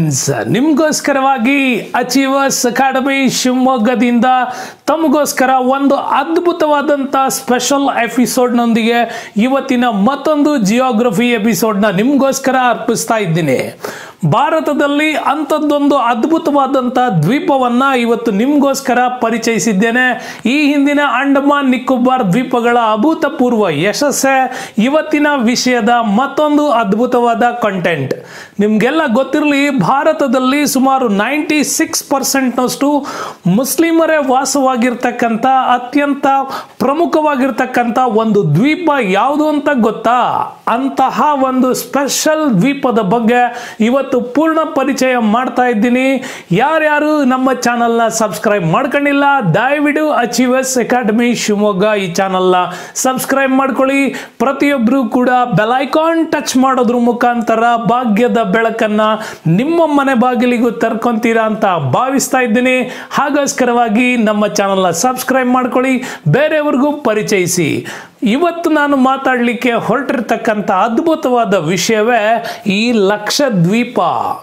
friends ನಿಮಗೋಸ್ಕರವಾಗಿ achievers academy ಶಿವಮೊಗ್ಗದಿಂದ ತಮಗೋಸ್ಕರ ಒಂದು ಅದ್ಭುತವಾದಂಥ ಸ್ಪೆಷಲ್ ಎಪಿಸೋಡ್ನೊಂದಿಗೆ ಇವತ್ತಿನ ಮತ್ತೊಂದು ಜಿಯೋಗ್ರಫಿ ಎಪಿಸೋಡ್ನ ನಿಮಗೋಸ್ಕರ ಅರ್ಪಿಸ್ತಾ ಇದ್ದೀನಿ ಭಾರತದಲ್ಲಿ ಅಂಥದ್ದೊಂದು ಅದ್ಭುತವಾದಂಥ ದ್ವೀಪವನ್ನ ಇವತ್ತು ನಿಮಗೋಸ್ಕರ ಪರಿಚಯಿಸಿದ್ದೇನೆ ಈ ಹಿಂದಿನ ಅಂಡಮಾನ್ ನಿಕೋಬಾರ್ ದ್ವೀಪಗಳ ಅಭೂತಪೂರ್ವ ಯಶಸ್ಸೇ ಇವತ್ತಿನ ವಿಷಯದ ಮತ್ತೊಂದು ಅದ್ಭುತವಾದ ಕಂಟೆಂಟ್ ನಿಮಗೆಲ್ಲ ಗೊತ್ತಿರಲಿ ಭಾರತದಲ್ಲಿ ಸುಮಾರು ನೈಂಟಿ ಸಿಕ್ಸ್ ಪರ್ಸೆಂಟ್ನಷ್ಟು ಮುಸ್ಲಿಮರೇ ವಾಸವಾಗಿರ್ತಕ್ಕಂಥ ಅತ್ಯಂತ ಪ್ರಮುಖವಾಗಿರ್ತಕ್ಕಂಥ ಒಂದು ದ್ವೀಪ ಯಾವುದು ಅಂತ ಗೊತ್ತಾ ಅಂತಹ ಒಂದು ಸ್ಪೆಷಲ್ ದ್ವೀಪದ ಬಗ್ಗೆ ಇವತ್ತು ಪೂರ್ಣ ಪರಿಚಯ ಮಾಡ್ತಾ ಇದ್ದೀನಿ ಯಾರ್ಯಾರು ನಮ್ಮ ಚಾನಲ್ನ ಸಬ್ಸ್ಕ್ರೈಬ್ ಮಾಡ್ಕೊಂಡಿಲ್ಲ ದಯವಿಡು ಅಚೀವರ್ಸ್ ಅಕಾಡೆಮಿ ಶಿವಮೊಗ್ಗ ಈ ಚಾನಲ್ನ ಸಬ್ಸ್ಕ್ರೈಬ್ ಮಾಡ್ಕೊಳ್ಳಿ ಪ್ರತಿಯೊಬ್ಬರು ಕೂಡ ಬೆಲೈಕಾನ್ ಟಚ್ ಮಾಡೋದ್ರ ಮುಖಾಂತರ ಭಾಗ್ಯದ ಬೆಳಕನ್ನ ನಿಮ್ಮ ಮನೆ ಬಾಗಿಲಿಗೂ ತರ್ಕೊಂತೀರಾ ಅಂತ ಭಾವಿಸ್ತಾ ಇದ್ದೀನಿ ಹಾಗೋಸ್ಕರವಾಗಿ ನಮ್ಮ ಚಾನಲ್ನ ಸಬ್ಸ್ಕ್ರೈಬ್ ಮಾಡ್ಕೊಳ್ಳಿ ಬೇರೆಯವ್ರಿಗೂ ಪರಿಚಯಿಸಿ ಇವತ್ತು ನಾನು ಮಾತಾಡಲಿಕ್ಕೆ ಹೊರಟಿರ್ತಕ್ಕಂಥ ಅದ್ಭುತವಾದ ವಿಷಯವೇ ಈ ಲಕ್ಷದ್ವೀಪ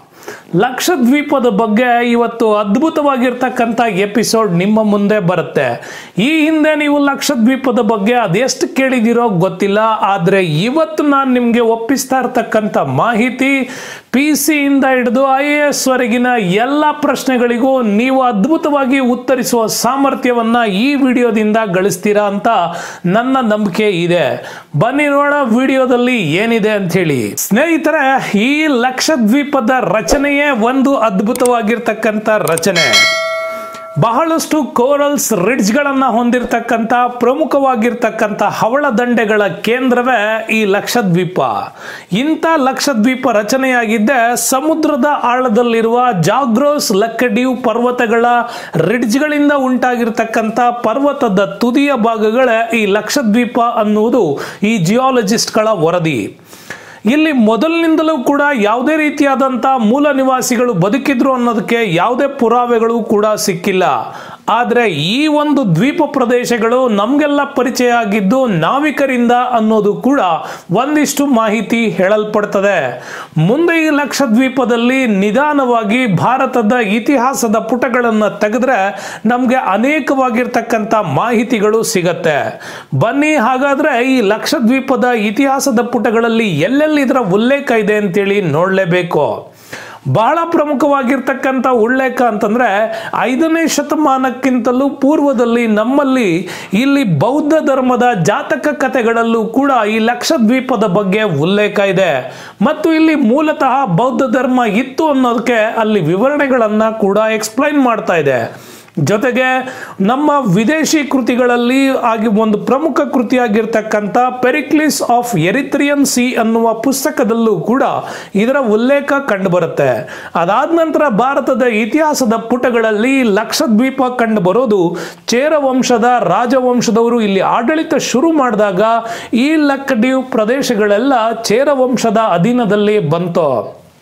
ಲಕ್ಷದ್ವೀಪದ ಬಗ್ಗೆ ಇವತ್ತು ಅದ್ಭುತವಾಗಿರ್ತಕ್ಕಂಥ ಎಪಿಸೋಡ್ ನಿಮ್ಮ ಮುಂದೆ ಬರುತ್ತೆ ಈ ಹಿಂದೆ ನೀವು ಲಕ್ಷದ್ವೀಪದ ಬಗ್ಗೆ ಅದೆಷ್ಟು ಕೇಳಿದಿರೋ ಗೊತ್ತಿಲ್ಲ ಆದರೆ ಇವತ್ತು ನಾನು ನಿಮಗೆ ಒಪ್ಪಿಸ್ತಾ ಇರ್ತಕ್ಕಂಥ ಮಾಹಿತಿ ಪಿ ಸಿಯಿಂದ ಹಿಡಿದು ಐ ಎ ಎಸ್ ವರೆಗಿನ ಎಲ್ಲ ಪ್ರಶ್ನೆಗಳಿಗೂ ನೀವು ಅದ್ಭುತವಾಗಿ ಉತ್ತರಿಸುವ ಸಾಮರ್ಥ್ಯವನ್ನ ಈ ವಿಡಿಯೋದಿಂದ ಗಳಿಸ್ತೀರಾ ಅಂತ ನನ್ನ ನಂಬಿಕೆ ಇದೆ ಬನ್ನಿ ನೋಡ ವಿಡಿಯೋದಲ್ಲಿ ಏನಿದೆ ಅಂತ ಹೇಳಿ ಸ್ನೇಹಿತರೆ ಈ ಲಕ್ಷದ್ವೀಪದ ರಚನೆಯೇ ಒಂದು ಅದ್ಭುತವಾಗಿರ್ತಕ್ಕಂಥ ರಚನೆ ಬಹಳಷ್ಟು ಕೋರಲ್ಸ್ ರಿಡ್ಜ್ಗಳನ್ನು ಹೊಂದಿರತಕ್ಕಂಥ ಪ್ರಮುಖವಾಗಿರ್ತಕ್ಕಂಥ ಹವಳ ದಂಡೆಗಳ ಕೇಂದ್ರವೇ ಈ ಲಕ್ಷದ್ವೀಪ ಇಂಥ ಲಕ್ಷದ್ವೀಪ ರಚನೆಯಾಗಿದ್ದೆ ಸಮುದ್ರದ ಆಳದಲ್ಲಿರುವ ಜಾಗ್ರೋಸ್ ಲಕ್ಕಡ್ಯೂ ಪರ್ವತಗಳ ರಿಡ್ಜ್ಗಳಿಂದ ಉಂಟಾಗಿರ್ತಕ್ಕಂಥ ಪರ್ವತದ ತುದಿಯ ಭಾಗಗಳೇ ಈ ಲಕ್ಷದ್ವೀಪ ಅನ್ನುವುದು ಈ ಜಿಯಾಲಜಿಸ್ಟ್ಗಳ ವರದಿ ಇಲ್ಲಿ ಮೊದಲಿನಿಂದಲೂ ಕೂಡ ಯಾವುದೇ ರೀತಿಯಾದಂಥ ಮೂಲ ನಿವಾಸಿಗಳು ಬದುಕಿದ್ರು ಅನ್ನೋದಕ್ಕೆ ಯಾವುದೇ ಪುರಾವೆಗಳು ಕೂಡ ಸಿಕ್ಕಿಲ್ಲ ಆದರೆ ಈ ಒಂದು ದ್ವೀಪ ಪ್ರದೇಶಗಳು ನಮಗೆಲ್ಲ ಪರಿಚಯ ಆಗಿದ್ದು ನಾವಿಕರಿಂದ ಅನ್ನೋದು ಕೂಡ ಒಂದಿಷ್ಟು ಮಾಹಿತಿ ಹೇಳಲ್ಪಡ್ತದೆ ಮುಂದೆ ಈ ಲಕ್ಷದ್ವೀಪದಲ್ಲಿ ನಿಧಾನವಾಗಿ ಭಾರತದ ಇತಿಹಾಸದ ಪುಟಗಳನ್ನು ತೆಗೆದ್ರೆ ನಮಗೆ ಅನೇಕವಾಗಿರ್ತಕ್ಕಂಥ ಮಾಹಿತಿಗಳು ಸಿಗತ್ತೆ ಬನ್ನಿ ಹಾಗಾದ್ರೆ ಈ ಲಕ್ಷದ್ವೀಪದ ಇತಿಹಾಸದ ಪುಟಗಳಲ್ಲಿ ಎಲ್ಲೆಲ್ಲಿ ಇದರ ಉಲ್ಲೇಖ ಇದೆ ಅಂತೇಳಿ ನೋಡಲೇಬೇಕು ಬಹಳ ಪ್ರಮುಖವಾಗಿರ್ತಕ್ಕಂಥ ಉಲ್ಲೇಖ ಅಂತಂದ್ರೆ ಐದನೇ ಶತಮಾನಕ್ಕಿಂತಲೂ ಪೂರ್ವದಲ್ಲಿ ನಮ್ಮಲ್ಲಿ ಇಲ್ಲಿ ಬೌದ್ಧ ಧರ್ಮದ ಜಾತಕ ಕಥೆಗಳಲ್ಲೂ ಕೂಡ ಈ ಲಕ್ಷದ್ವೀಪದ ಬಗ್ಗೆ ಉಲ್ಲೇಖ ಇದೆ ಮತ್ತು ಇಲ್ಲಿ ಮೂಲತಃ ಬೌದ್ಧ ಧರ್ಮ ಇತ್ತು ಅನ್ನೋದಕ್ಕೆ ಅಲ್ಲಿ ವಿವರಣೆಗಳನ್ನ ಕೂಡ ಎಕ್ಸ್ಪ್ಲೈನ್ ಮಾಡ್ತಾ ಇದೆ ಜೊತೆಗೆ ನಮ್ಮ ವಿದೇಶಿ ಕೃತಿಗಳಲ್ಲಿ ಆಗಿ ಒಂದು ಪ್ರಮುಖ ಕೃತಿಯಾಗಿರ್ತಕ್ಕಂಥ ಪೆರಿಕ್ಲಿಸ್ ಆಫ್ ಎರಿತ್ರಿಯನ್ ಸಿ ಅನ್ನುವ ಪುಸ್ತಕದಲ್ಲೂ ಕೂಡ ಇದರ ಉಲ್ಲೇಖ ಕಂಡುಬರುತ್ತೆ ಅದಾದ ನಂತರ ಭಾರತದ ಇತಿಹಾಸದ ಪುಟಗಳಲ್ಲಿ ಲಕ್ಷದ್ವೀಪ ಕಂಡು ಬರೋದು ಚೇರ ವಂಶದ ರಾಜವಂಶದವರು ಇಲ್ಲಿ ಆಡಳಿತ ಶುರು ಮಾಡಿದಾಗ ಈ ಲಕ್ಕಡ್ಯೂ ಪ್ರದೇಶಗಳೆಲ್ಲ ಚೇರ ವಂಶದ ಅಧೀನದಲ್ಲಿ ಬಂತು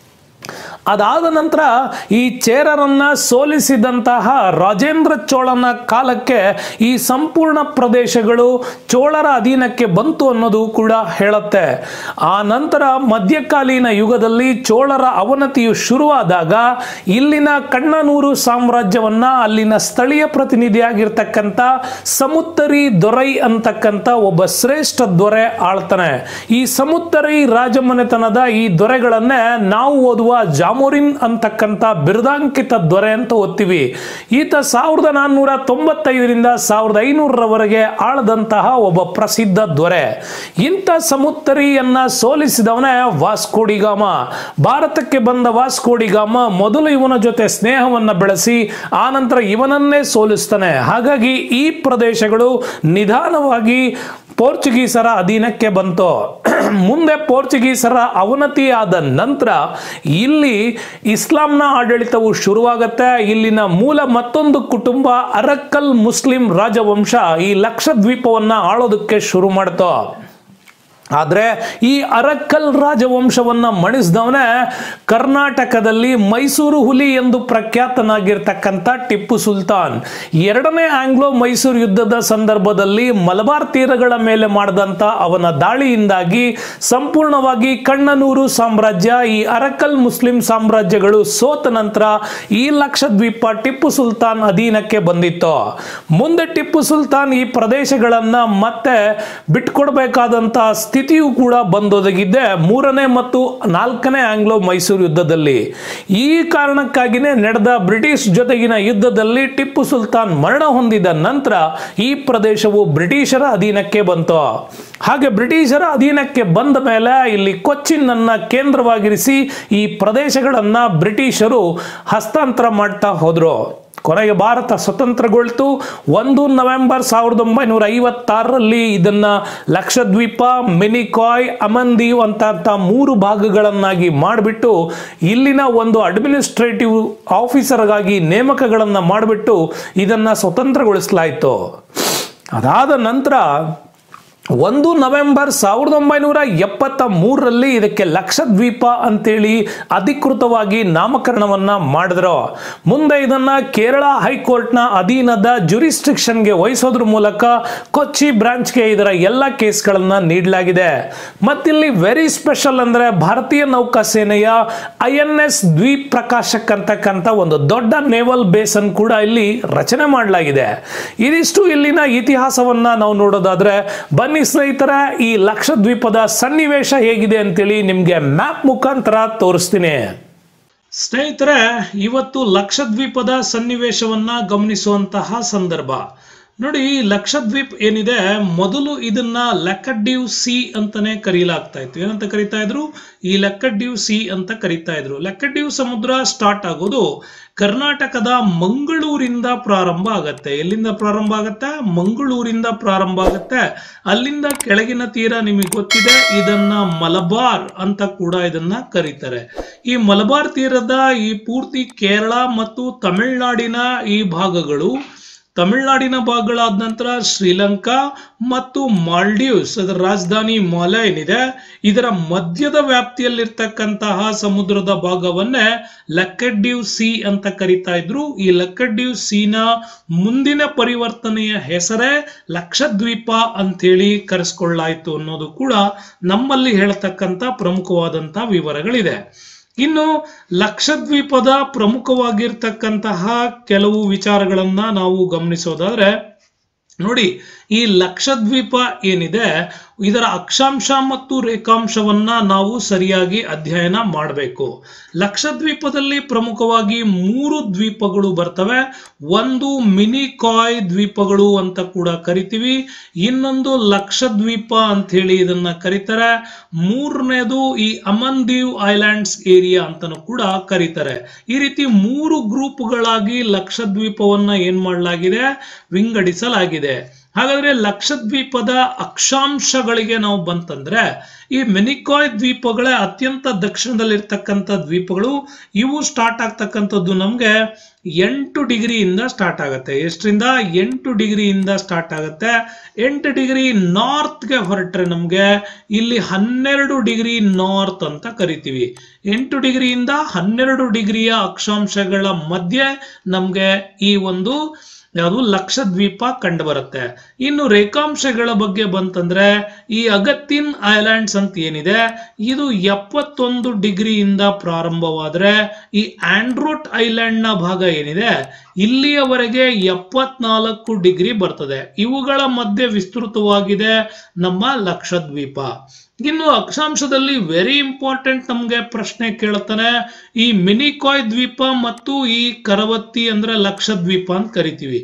ಅದಾದ ನಂತರ ಈ ಚೇರರನ್ನ ಸೋಲಿಸಿದಂತಹ ರಾಜೇಂದ್ರ ಚೋಳನ ಕಾಲಕ್ಕೆ ಈ ಸಂಪೂರ್ಣ ಪ್ರದೇಶಗಳು ಚೋಳರ ಅಧೀನಕ್ಕೆ ಬಂತು ಅನ್ನೋದು ಕೂಡ ಹೇಳುತ್ತೆ ಆ ನಂತರ ಮಧ್ಯಕಾಲೀನ ಯುಗದಲ್ಲಿ ಚೋಳರ ಅವನತಿಯು ಶುರುವಾದಾಗ ಇಲ್ಲಿನ ಕಣ್ಣನೂರು ಸಾಮ್ರಾಜ್ಯವನ್ನ ಅಲ್ಲಿನ ಸ್ಥಳೀಯ ಪ್ರತಿನಿಧಿಯಾಗಿರ್ತಕ್ಕಂಥ ಸಮುತ್ತರಿ ದೊರೈ ಅಂತಕ್ಕಂಥ ಒಬ್ಬ ಶ್ರೇಷ್ಠ ದೊರೆ ಆಳ್ತಾನೆ ಈ ಸಮುತ್ತರಿ ರಾಜಮನೆತನದ ಈ ದೊರೆಗಳನ್ನೇ ನಾವು ಓದುವ ಜಾಮೋರಿನ್ ಅಂತಕ್ಕಂಥ ಬಿರುದಾಂಕಿತ ದೊರೆ ಅಂತ ಓದ್ತೀವಿ ಈತ ಸಾವಿರದ ನಾನ್ನೂರ ತೊಂಬತ್ತೈದರಿಂದ ಸಾವಿರದ ಐನೂರರವರೆಗೆ ಆಳದಂತಹ ಒಬ್ಬ ಪ್ರಸಿದ್ಧ ದೊರೆ ಇಂಥ ಸಮುತ್ತರಿಯನ್ನ ಸೋಲಿಸಿದವನೇ ವಾಸ್ಕೋಡಿಗಾಮ ಭಾರತಕ್ಕೆ ಬಂದ ವಾಸ್ಕೋಡಿಗಾಮ ಮೊದಲು ಇವನ ಜೊತೆ ಸ್ನೇಹವನ್ನ ಬೆಳೆಸಿ ಆನಂತರ ಇವನನ್ನೇ ಸೋಲಿಸ್ತಾನೆ ಹಾಗಾಗಿ ಈ ಪ್ರದೇಶಗಳು ನಿಧಾನವಾಗಿ ಪೋರ್ಚುಗೀಸರ ಅಧೀನಕ್ಕೆ ಬಂತು ಮುಂದೆ ಪೋರ್ಚುಗೀಸರ ಅವನತಿ ಆದ ನಂತರ ಇಲ್ಲಿ ಇಸ್ಲಾಂನ ಆಡಳಿತವು ಶುರುವಾಗತ್ತೆ ಇಲ್ಲಿನ ಮೂಲ ಮತ್ತೊಂದು ಕುಟುಂಬ ಅರಕ್ಕಲ್ ಮುಸ್ಲಿಂ ರಾಜವಂಶ ಈ ಲಕ್ಷದ್ವೀಪವನ್ನ ಆಳೋದಕ್ಕೆ ಶುರು ಮಾಡ್ತು ಆದರೆ ಈ ಅರಕ್ಕಲ್ ರಾಜವಂಶವನ್ನ ಮಣಿಸಿದವನೇ ಕರ್ನಾಟಕದಲ್ಲಿ ಮೈಸೂರು ಹುಲಿ ಎಂದು ಪ್ರಖ್ಯಾತನಾಗಿರ್ತಕ್ಕಂಥ ಟಿಪ್ಪು ಸುಲ್ತಾನ್ ಎರಡನೇ ಆಂಗ್ಲೋ ಮೈಸೂರು ಯುದ್ಧದ ಸಂದರ್ಭದಲ್ಲಿ ಮಲಬಾರ್ ತೀರಗಳ ಮೇಲೆ ಮಾಡಿದಂಥ ಅವನ ದಾಳಿಯಿಂದಾಗಿ ಸಂಪೂರ್ಣವಾಗಿ ಕಣ್ಣನೂರು ಸಾಮ್ರಾಜ್ಯ ಈ ಅರಕ್ಕಲ್ ಮುಸ್ಲಿಂ ಸಾಮ್ರಾಜ್ಯಗಳು ಸೋತ ನಂತರ ಈ ಲಕ್ಷದ್ವೀಪ ಟಿಪ್ಪು ಸುಲ್ತಾನ್ ಅಧೀನಕ್ಕೆ ಬಂದಿತ್ತು ಮುಂದೆ ಟಿಪ್ಪು ಸುಲ್ತಾನ್ ಈ ಪ್ರದೇಶಗಳನ್ನ ಮತ್ತೆ ಬಿಟ್ಕೊಡ್ಬೇಕಾದಂತ ಸ್ಥಿತಿಯೂ ಕೂಡ ಬಂದೊದಗಿದ್ದೆ ಮೂರನೇ ಮತ್ತು ನಾಲ್ಕನೇ ಆಂಗ್ಲೋ ಮೈಸೂರು ಯುದ್ಧದಲ್ಲಿ ಈ ಕಾರಣಕ್ಕಾಗಿನೇ ನಡೆದ ಬ್ರಿಟಿಷ್ ಜೊತೆಗಿನ ಯುದ್ಧದಲ್ಲಿ ಟಿಪ್ಪು ಸುಲ್ತಾನ್ ಮರಣ ಹೊಂದಿದ ನಂತರ ಈ ಪ್ರದೇಶವು ಬ್ರಿಟಿಷರ ಅಧೀನಕ್ಕೆ ಬಂತು ಹಾಗೆ ಬ್ರಿಟಿಷರ ಅಧೀನಕ್ಕೆ ಬಂದ ಮೇಲೆ ಇಲ್ಲಿ ಕೊಚ್ಚಿನ್ ಅನ್ನ ಕೇಂದ್ರವಾಗಿರಿಸಿ ಈ ಪ್ರದೇಶಗಳನ್ನ ಬ್ರಿಟಿಷರು ಹಸ್ತಾಂತರ ಮಾಡ್ತಾ ಹೋದ್ರು ಕೊನೆಗೆ ಭಾರತ ಸ್ವತಂತ್ರಗೊಳ್ತು ಒಂದು ನವೆಂಬರ್ ಸಾವಿರದ ಒಂಬೈನೂರ ಐವತ್ತಾರರಲ್ಲಿ ಇದನ್ನ ಲಕ್ಷದ್ವೀಪ ಮಿನಿಕಾಯ್ ಅಮನ್ದೀವ್ ಅಂತ ಅಂತ ಮೂರು ಭಾಗಗಳನ್ನಾಗಿ ಮಾಡಿಬಿಟ್ಟು ಇಲ್ಲಿನ ಒಂದು ಅಡ್ಮಿನಿಸ್ಟ್ರೇಟಿವ್ ಆಫೀಸರ್ಗಾಗಿ ನೇಮಕಗಳನ್ನು ಮಾಡಿಬಿಟ್ಟು ಇದನ್ನ ಸ್ವತಂತ್ರಗೊಳಿಸಲಾಯಿತು ಅದಾದ ನಂತರ ಒಂದು ನವೆಂಬರ್ ಸಾವಿರದ ಒಂಬೈನೂರ ಎಪ್ಪತ್ತ ಮೂರರಲ್ಲಿ ಇದಕ್ಕೆ ಲಕ್ಷದ್ವೀಪ ಅಂತೇಳಿ ಅಧಿಕೃತವಾಗಿ ನಾಮಕರಣವನ್ನ ಮಾಡಿದ್ರು ಮುಂದೆ ಇದನ್ನ ಕೇರಳ ಹೈಕೋರ್ಟ್ನ ಅಧೀನದ ಜುರಿಸ್ಟ್ರಿಕ್ಷನ್ಗೆ ವಹಿಸೋದ್ರ ಮೂಲಕ ಕೊಚ್ಚಿ ಬ್ರಾಂಚ್ಗೆ ಇದರ ಎಲ್ಲ ಕೇಸ್ಗಳನ್ನ ನೀಡಲಾಗಿದೆ ಮತ್ತಿಲ್ಲಿ ವೆರಿ ಸ್ಪೆಷಲ್ ಅಂದ್ರೆ ಭಾರತೀಯ ನೌಕಾಸೇನೆಯ I N S Dweep Prakashak ಅಂತಕ್ಕಂಥ ಒಂದು ದೊಡ್ಡ ನೇವಲ್ ಬೇಸನ್ ಕೂಡ ಇಲ್ಲಿ ರಚನೆ ಮಾಡಲಾಗಿದೆ ಇದಿಷ್ಟು ಇಲ್ಲಿನ ಇತಿಹಾಸವನ್ನ ನಾವು ನೋಡೋದಾದ್ರೆ ಬನ್ನಿ ಸ್ನೇಹಿತರ ಈ ಲಕ್ಷದ್ವೀಪದ ಸನ್ನಿವೇಶ ಹೇಗಿದೆ ಅಂತೇಳಿ ನಿಮ್ಗೆ ಮ್ಯಾಪ್ ಮುಖಾಂತರ ತೋರಿಸ್ತೀನಿ ಸ್ನೇಹಿತರೆ ಇವತ್ತು ಲಕ್ಷದ್ವೀಪದ ಸನ್ನಿವೇಶವನ್ನ ಗಮನಿಸುವಂತಹ ಸಂದರ್ಭ ನೋಡಿ ಈ ಲಕ್ಷದ್ವೀಪ್ ಏನಿದೆ ಮೊದಲು ಇದನ್ನ ಲೆಕ್ಕಡ್ಡೀವ್ ಸಿ ಅಂತಾನೆ ಕರೀಲಾಗ್ತಾ ಇತ್ತು ಏನಂತ ಕರಿತಾ ಇದ್ರು ಈ ಲೆಕ್ಕಡ್ಡೀವ್ ಸಿ ಅಂತ ಕರಿತಾ ಇದ್ರು ಲೆಕ್ಕಡ್ಡೀವ್ ಸಮುದ್ರ ಸ್ಟಾರ್ಟ್ ಆಗೋದು ಕರ್ನಾಟಕದ ಮಂಗಳೂರಿಂದ ಪ್ರಾರಂಭ ಆಗತ್ತೆ ಎಲ್ಲಿಂದ ಪ್ರಾರಂಭ ಆಗತ್ತೆ ಮಂಗಳೂರಿಂದ ಪ್ರಾರಂಭ ಆಗತ್ತೆ ಅಲ್ಲಿಂದ ಕೆಳಗಿನ ತೀರ ನಿಮಗೆ ಗೊತ್ತಿದೆ ಇದನ್ನ ಮಲಬಾರ್ ಅಂತ ಕೂಡ ಇದನ್ನ ಕರೀತಾರೆ ಈ ಮಲಬಾರ್ ತೀರದ ಈ ಪೂರ್ತಿ ಕೇರಳ ಮತ್ತು ತಮಿಳುನಾಡಿನ ಈ ಭಾಗಗಳು ತಮಿಳುನಾಡಿನ ಭಾಗಗಳಾದ ನಂತರ ಶ್ರೀಲಂಕಾ ಮತ್ತು ಮಾಲ್ಡೀವ್ಸ್ ಅದರ ರಾಜಧಾನಿ ಮಾಲೆ ಏನಿದೆ ಇದರ ಮಧ್ಯದ ವ್ಯಾಪ್ತಿಯಲ್ಲಿರ್ತಕ್ಕಂತಹ ಸಮುದ್ರದ ಭಾಗವನ್ನೇ ಲಕ್ಕಡ್ಡೀವ್ ಸಿ ಅಂತ ಕರಿತಾ ಇದ್ರು ಈ ಲಕ್ಕಡ್ಡೀವ್ ಸೀನ ಮುಂದಿನ ಪರಿವರ್ತನೆಯ ಹೆಸರೇ ಲಕ್ಷದ್ವೀಪ ಅಂತೇಳಿ ಕರೆಸ್ಕೊಳ್ಳಾಯ್ತು ಅನ್ನೋದು ಕೂಡ ನಮ್ಮಲ್ಲಿ ಹೇಳ್ತಕ್ಕಂಥ ಪ್ರಮುಖವಾದಂಥ ವಿವರಗಳಿದೆ ಇನ್ನು ಲಕ್ಷದ್ವೀಪದ ಪ್ರಮುಖವಾಗಿರ್ತಕ್ಕಂತಹ ಕೆಲವು ವಿಚಾರಗಳನ್ನ ನಾವು ಗಮನಿಸೋದಾದ್ರೆ ನೋಡಿ ಈ ಲಕ್ಷದ್ವೀಪ ಏನಿದೆ ಇದರ ಅಕ್ಷಾಂಶ ಮತ್ತು ರೇಖಾಂಶವನ್ನ ನಾವು ಸರಿಯಾಗಿ ಅಧ್ಯಯನ ಮಾಡಬೇಕು ಲಕ್ಷದ್ವೀಪದಲ್ಲಿ ಪ್ರಮುಖವಾಗಿ ಮೂರು ದ್ವೀಪಗಳು ಬರ್ತವೆ ಒಂದು ಮಿನಿಕಾಯ್ ದ್ವೀಪಗಳು ಅಂತ ಕೂಡ ಕರಿತೀವಿ ಇನ್ನೊಂದು ಲಕ್ಷದ್ವೀಪ ಅಂತ ಹೇಳಿ ಇದನ್ನ ಕರೀತಾರೆ ಮೂರನೇದು ಈ ಅಮನ್ದೀವ್ ಐಲ್ಯಾಂಡ್ಸ್ ಏರಿಯಾ ಅಂತಲೂ ಕೂಡ ಕರೀತಾರೆ ಈ ರೀತಿ ಮೂರು ಗ್ರೂಪ್ಗಳಾಗಿ ಲಕ್ಷದ್ವೀಪವನ್ನ ಏನ್ ಮಾಡಲಾಗಿದೆ ವಿಂಗಡಿಸಲಾಗಿದೆ ಹಾಗಾದ್ರೆ ಲಕ್ಷದ್ವೀಪದ ಅಕ್ಷಾಂಶಗಳಿಗೆ ನಾವು ಬಂತಂದ್ರೆ ಈ ಮೆನಿಕಾಯ್ ದ್ವೀಪಗಳೇ ಅತ್ಯಂತ ದಕ್ಷಿಣದಲ್ಲಿರ್ತಕ್ಕಂಥ ದ್ವೀಪಗಳು ಇವು ಸ್ಟಾರ್ಟ್ ಆಗ್ತಕ್ಕಂಥದ್ದು ನಮಗೆ ಎಂಟು ಡಿಗ್ರಿಯಿಂದ ಸ್ಟಾರ್ಟ್ ಆಗುತ್ತೆ ಎಷ್ಟರಿಂದ ಎಂಟು ಡಿಗ್ರಿಯಿಂದ ಸ್ಟಾರ್ಟ್ ಆಗುತ್ತೆ ಎಂಟು ಡಿಗ್ರಿ ನಾರ್ತ್ಗೆ ಹೊರಟ್ರೆ ನಮಗೆ ಇಲ್ಲಿ ಹನ್ನೆರಡು ಡಿಗ್ರಿ ನಾರ್ತ್ ಅಂತ ಕರಿತೀವಿ ಎಂಟು ಡಿಗ್ರಿಯಿಂದ ಹನ್ನೆರಡು ಡಿಗ್ರಿಯ ಅಕ್ಷಾಂಶಗಳ ಮಧ್ಯೆ ನಮಗೆ ಈ ಒಂದು ಯಾವುದು ಲಕ್ಷದ್ವೀಪ ಕಂಡು ಬರುತ್ತೆ ಇನ್ನು ರೇಖಾಂಶಗಳ ಬಗ್ಗೆ ಬಂತಂದ್ರೆ ಈ ಅಗತ್ತಿನ್ ಐಲ್ಯಾಂಡ್ಸ್ ಅಂತ ಏನಿದೆ ಇದು ಎಪ್ಪತ್ತೊಂದು ಡಿಗ್ರಿಯಿಂದ ಪ್ರಾರಂಭವಾದ್ರೆ ಈ ಆಂಡ್ರೋಟ್ ಐಲ್ಯಾಂಡ್ ನ ಭಾಗ ಏನಿದೆ ಇಲ್ಲಿಯವರೆಗೆ ಎಪ್ಪತ್ನಾಲ್ಕು ಡಿಗ್ರಿ ಬರ್ತದೆ ಇವುಗಳ ಮಧ್ಯೆ ವಿಸ್ತೃತವಾಗಿದೆ ನಮ್ಮ ಲಕ್ಷದ್ವೀಪ ಇನ್ನು ಅಕ್ಷಾಂಶದಲ್ಲಿ ವೆರಿ ಇಂಪಾರ್ಟೆಂಟ್ ನಮಗೆ ಪ್ರಶ್ನೆ ಕೇಳ್ತಾನೆ ಈ ಮಿನಿಕಾಯ್ ದ್ವೀಪ ಮತ್ತು ಈ ಕರವತ್ತಿ ಅಂದ್ರೆ ಲಕ್ಷದ್ವೀಪ ಅಂತ ಕರಿತೀವಿ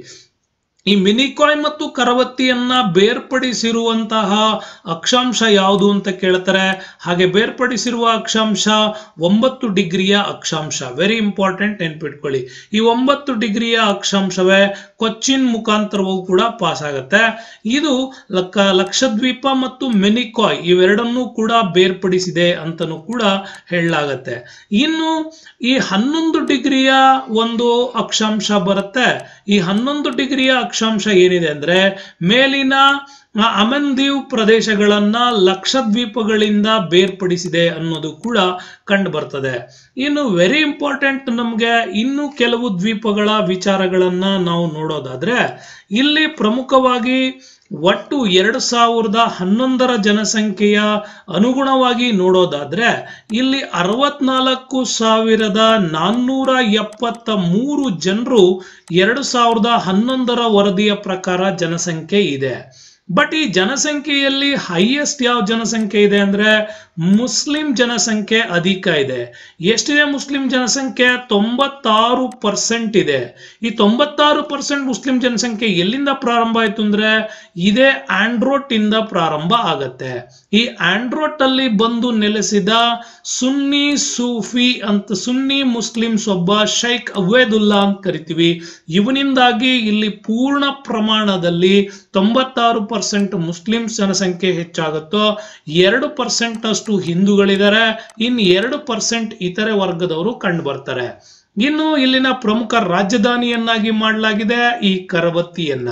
ಈ ಮಿನಿಕಾಯ್ ಮತ್ತು ಕರವತ್ತಿಯನ್ನ ಬೇರ್ಪಡಿಸಿರುವಂತಹ ಅಕ್ಷಾಂಶ ಯಾವುದು ಅಂತ ಕೇಳ್ತಾರೆ ಹಾಗೆ ಬೇರ್ಪಡಿಸಿರುವ ಅಕ್ಷಾಂಶ ಒಂಬತ್ತು ಡಿಗ್ರಿಯ ಅಕ್ಷಾಂಶ ವೆರಿ ಇಂಪಾರ್ಟೆಂಟ್ ನೆನ್ಪಿಟ್ಕೊಳ್ಳಿ ಈ ಒಂಬತ್ತು ಡಿಗ್ರಿಯ ಅಕ್ಷಾಂಶವೇ ಕೊಚ್ಚಿನ್ ಮುಖಾಂತರವೂ ಕೂಡ ಪಾಸ್ ಆಗುತ್ತೆ ಇದು ಲಕ್ಕ ಲಕ್ಷದ್ವೀಪ ಮತ್ತು ಮೆನಿಕಾಯ್ ಇವೆರಡನ್ನೂ ಕೂಡ ಬೇರ್ಪಡಿಸಿದೆ ಅಂತನೂ ಕೂಡ ಹೇಳಲಾಗತ್ತೆ ಇನ್ನು ಈ ಹನ್ನೊಂದು ಡಿಗ್ರಿಯ ಒಂದು ಅಕ್ಷಾಂಶ ಬರುತ್ತೆ ಈ ಹನ್ನೊಂದು ಡಿಗ್ರಿಯ ಅಕ್ಷಾಂಶ ಏನಿದೆ ಅಂದ್ರೆ ಮೇಲಿನ ಆ ಅಮನ್ದೀವ್ ಪ್ರದೇಶಗಳನ್ನ ಲಕ್ಷದ್ವೀಪಗಳಿಂದ ಬೇರ್ಪಡಿಸಿದೆ ಅನ್ನೋದು ಕೂಡ ಕಂಡು ಬರ್ತದೆ ಇನ್ನು ವೆರಿ ಇಂಪಾರ್ಟೆಂಟ್ ನಮಗೆ ಇನ್ನು ಕೆಲವು ದ್ವೀಪಗಳ ವಿಚಾರಗಳನ್ನ ನಾವು ನೋಡೋದಾದ್ರೆ ಇಲ್ಲಿ ಪ್ರಮುಖವಾಗಿ ಒಟ್ಟು ಎರಡು ಸಾವಿರದ ಹನ್ನೊಂದರ ಜನಸಂಖ್ಯೆಯ ಅನುಗುಣವಾಗಿ ನೋಡೋದಾದ್ರೆ ಇಲ್ಲಿ ಅರವತ್ನಾಲ್ಕು ಸಾವಿರದ ನಾನ್ನೂರ ಎಪ್ಪತ್ತ ಮೂರು ಜನರು ಎರಡು ಸಾವಿರದ ಹನ್ನೊಂದರ ವರದಿಯ ಪ್ರಕಾರ ಜನಸಂಖ್ಯೆ ಇದೆ ಬಟ್ ಈ ಜನಸಂಖ್ಯೆಯಲ್ಲಿ ಹೈಯೆಸ್ಟ್ ಯಾವ ಜನಸಂಖ್ಯೆ ಇದೆ ಅಂದ್ರೆ ಮುಸ್ಲಿಂ ಜನಸಂಖ್ಯೆ ಅಧಿಕ ಇದೆ ಎಷ್ಟಿದೆ ಮುಸ್ಲಿಂ ಜನಸಂಖ್ಯೆ ತೊಂಬತ್ತಾರು ಪರ್ಸೆಂಟ್ ಇದೆ ಈ ತೊಂಬತ್ತಾರು ಪರ್ಸೆಂಟ್ ಮುಸ್ಲಿಂ ಜನಸಂಖ್ಯೆ ಎಲ್ಲಿಂದ ಪ್ರಾರಂಭ ಆಯ್ತು ಅಂದ್ರೆ ಇದೇ ಆಂಡ್ರೋಟ್ ಇಂದ ಪ್ರಾರಂಭ ಆಗತ್ತೆ ಈ ಆಂಡ್ರೋಟ್ ಅಲ್ಲಿ ಬಂದು ನೆಲೆಸಿದ ಸುನ್ನಿ ಸೂಫಿ ಅಂತ ಸುನ್ನಿ ಮುಸ್ಲಿಮ್ಸ್ ಒಬ್ಬ ಶೈಖ್ ಅವೇದುಲ್ಲಾ ಅಂತ ಕರಿತೀವಿ ಇವನಿಂದಾಗಿ ಇಲ್ಲಿ ಪೂರ್ಣ ಪ್ರಮಾಣದಲ್ಲಿ ತೊಂಬತ್ತಾರು ಪರ್ಸೆಂಟ್ ಮುಸ್ಲಿಮ್ಸ್ ಜನಸಂಖ್ಯೆ ಹೆಚ್ಚಾಗುತ್ತೋ ಎರಡು ಪರ್ಸೆಂಟ್ ಅಷ್ಟು ಹಿಂದೂಗಳಿದ್ದಾರೆ ಇನ್ನು ಎರಡು ಪರ್ಸೆಂಟ್ ಇತರೆ ವರ್ಗದವರು ಕಂಡು ಬರ್ತಾರೆ ಇನ್ನು ಇಲ್ಲಿನ ಪ್ರಮುಖ ರಾಜಧಾನಿಯನ್ನಾಗಿ ಮಾಡಲಾಗಿದೆ ಈ ಕರವತ್ತಿಯನ್ನ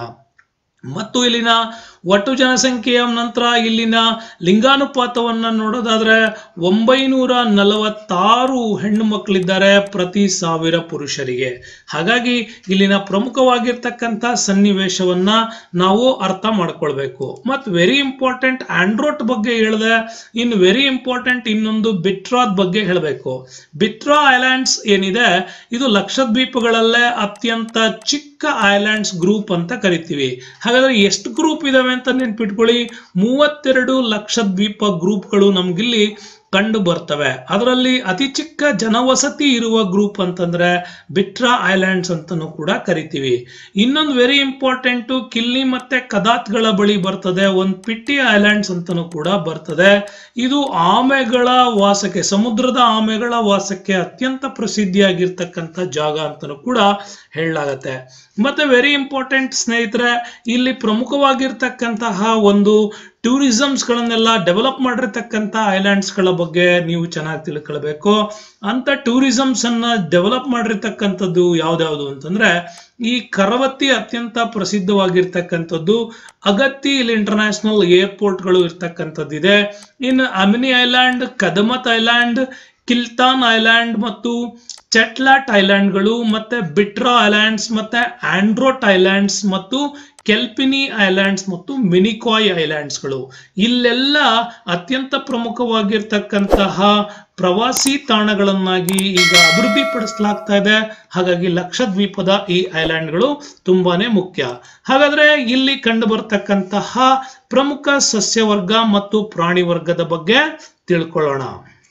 ಮತ್ತು ಇಲ್ಲಿನ ಒಟ್ಟು ಜನಸಂಖ್ಯೆಯ ನಂತರ ಇಲ್ಲಿನ ಲಿಂಗಾನುಪಾತವನ್ನ ನೋಡೋದಾದ್ರೆ ಒಂಬೈನೂರ ನಲವತ್ತಾರು ಹೆಣ್ಣು ಮಕ್ಕಳಿದ್ದಾರೆ ಪ್ರತಿ ಸಾವಿರ ಪುರುಷರಿಗೆ ಹಾಗಾಗಿ ಇಲ್ಲಿನ ಪ್ರಮುಖವಾಗಿರ್ತಕ್ಕಂಥ ಸನ್ನಿವೇಶವನ್ನ ನಾವು ಅರ್ಥ ಮಾಡ್ಕೊಳ್ಬೇಕು ಮತ್ತು ವೆರಿ ಇಂಪಾರ್ಟೆಂಟ್ ಆಂಡ್ರೋಟ್ ಬಗ್ಗೆ ಹೇಳಿದೆ ಇನ್ನು ವೆರಿ ಇಂಪಾರ್ಟೆಂಟ್ ಇನ್ನೊಂದು ಬಿಟ್ರಾದ್ ಬಗ್ಗೆ ಹೇಳಬೇಕು ಬಿಟ್ರಾ ಐಲ್ಯಾಂಡ್ಸ್ ಏನಿದೆ ಇದು ಲಕ್ಷದ್ವೀಪಗಳಲ್ಲೇ ಅತ್ಯಂತ ಚಿಕ್ಕ ಐಲ್ಯಾಂಡ್ಸ್ ಗ್ರೂಪ್ ಅಂತ ಕರಿತೀವಿ ಹಾಗಾದ್ರೆ ಎಷ್ಟು ಗ್ರೂಪ್ ಇದಾವೆ ಅಂತ ನೆನ್ಪಿಟ್ಕೊಳ್ಳಿ ಮೂವತ್ತೆರಡು ಲಕ್ಷ ದ್ವೀಪ ಗ್ರೂಪ್ಗಳು ನಮ್ಗಿಲ್ಲಿ ಕಂಡು ಬರ್ತವೆ ಅದರಲ್ಲಿ ಅತಿ ಚಿಕ್ಕ ಜನವಸತಿ ಇರುವ ಗ್ರೂಪ್ ಅಂತಂದ್ರೆ ಬಿಟ್ರಾ ಐಲ್ಯಾಂಡ್ಸ್ ಅಂತಾನೂ ಕೂಡ ಕರಿತೀವಿ ಇನ್ನೊಂದು ವೆರಿ ಇಂಪಾರ್ಟೆಂಟು ಕಿಲ್ಲಿ ಮತ್ತೆ ಕದಾತ್ಗಳ ಬಳಿ ಬರ್ತದೆ ಒಂದು ಪಿಟ್ಟಿ ಐಲ್ಯಾಂಡ್ಸ್ ಅಂತಾನೂ ಕೂಡ ಬರ್ತದೆ ಇದು ಆಮೆಗಳ ವಾಸಕ್ಕೆ ಸಮುದ್ರದ ಆಮೆಗಳ ವಾಸಕ್ಕೆ ಅತ್ಯಂತ ಪ್ರಸಿದ್ಧಿಯಾಗಿರ್ತಕ್ಕಂಥ ಜಾಗ ಅಂತಾನೂ ಕೂಡ ಹೇಳಲಾಗತ್ತೆ ಮತ್ತೆ ವೆರಿ ಇಂಪಾರ್ಟೆಂಟ್ ಸ್ನೇಹಿತರೆ ಇಲ್ಲಿ ಪ್ರಮುಖವಾಗಿರ್ತಕ್ಕಂತಹ ಒಂದು ಟೂರಿಸಮ್ಸ್ಗಳನ್ನೆಲ್ಲ ಡೆವಲಪ್ ಮಾಡಿರ್ತಕ್ಕಂಥ ಐಲ್ಯಾಂಡ್ಸ್ಗಳ ಬಗ್ಗೆ ನೀವು ಚೆನ್ನಾಗಿ ತಿಳ್ಕೊಳ್ಬೇಕು ಅಂತ ಟೂರಿಸಮ್ಸ್ ಅನ್ನ ಡೆವಲಪ್ ಮಾಡಿರ್ತಕ್ಕಂಥದ್ದು ಯಾವ್ದ್ಯಾವ್ದು ಅಂತಂದ್ರೆ ಈ ಕರವತ್ತಿ ಅತ್ಯಂತ ಪ್ರಸಿದ್ಧವಾಗಿರ್ತಕ್ಕಂಥದ್ದು ಅಗತ್ತಿ ಇಲ್ಲಿ ಇಂಟರ್ನ್ಯಾಷನಲ್ ಏರ್ಪೋರ್ಟ್ಗಳು ಇರ್ತಕ್ಕಂಥದ್ದಿದೆ ಇನ್ನು Amini island Kadmat island Kiltan island ಮತ್ತು ಚೆಟ್ಲಾಟ್ ಐಲ್ಯಾಂಡ್ಗಳು ಮತ್ತೆ ಬಿಟ್ರಾ ಐಲ್ಯಾಂಡ್ಸ್ ಮತ್ತೆ ಆಂಡ್ರೋಟ್ ಐಲ್ಯಾಂಡ್ಸ್ ಮತ್ತು ಕೆಲ್ಪಿನಿ ಐಲ್ಯಾಂಡ್ಸ್ ಮತ್ತು ಮಿನಿಕಾಯ್ ಐಲ್ಯಾಂಡ್ಸ್ಗಳು ಇಲ್ಲೆಲ್ಲ ಅತ್ಯಂತ ಪ್ರಮುಖವಾಗಿರ್ತಕ್ಕಂತಹ ಪ್ರವಾಸಿ ತಾಣಗಳನ್ನಾಗಿ ಈಗ ಅಭಿವೃದ್ಧಿಪಡಿಸಲಾಗ್ತಾ ಇದೆ ಹಾಗಾಗಿ ಲಕ್ಷದ್ವೀಪದ ಈ ಐಲ್ಯಾಂಡ್ಗಳು ತುಂಬಾನೇ ಮುಖ್ಯ ಹಾಗಾದ್ರೆ ಇಲ್ಲಿ ಕಂಡು ಬರ್ತಕ್ಕಂತಹ ಪ್ರಮುಖ ಸಸ್ಯವರ್ಗ ಮತ್ತು ಪ್ರಾಣಿ ವರ್ಗದ ಬಗ್ಗೆ ತಿಳ್ಕೊಳ್ಳೋಣ